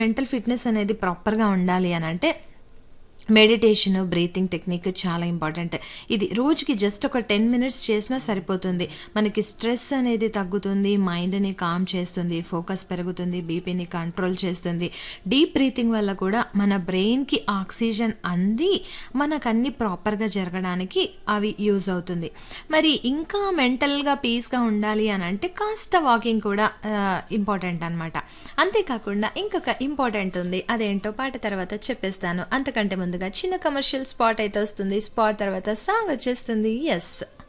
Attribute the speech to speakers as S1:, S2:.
S1: Mental fitness అనేది ప్రాపర్‌గా ఉండాలి అనంటే మెడిటేషన్, బ్రీతింగ్ టెక్నిక్ చాలా ఇంపార్టెంట్. ఇది రోజుకి జస్ట్ ఒక 10 మినిట్స్ చేసినా సరిపోతుంది. మనకి స్ట్రెస్ అనేది తగ్గుతుంది. మైండ్‌ని కామ్ చేస్తుంది. ఫోకస్ పెరుగుతుంది. బీపీని కంట్రోల్ చేస్తుంది. డీప్ బ్రీతింగ్ వల్ల కూడా మన బ్రెయిన్‌కి ఆక్సిజన్ అంది మనకన్నీ ప్రాపర్‌గా జరగడానికి అవి యూజ్ అవుతుంది. మరి ఇంకా మెంటల్‌గా పీస్‌గా ఉండాలి అనంటే కాస్త వాకింగ్ కూడా ఆహ్, ఇంపార్టెంట్ అనమాట. అంతేకాకుండా ఇంకొక ఇంపార్టెంట్ ఉంది. అదేంటో పాట తర్వాత చెప్పేస్తాను. అంతకంటే ముందుగా చిన్న కమర్షియల్ స్పాట్ అయితే వస్తుంది. స్పాట్ తర్వాత సాంగ్ వచ్చేస్తుంది. యెస్.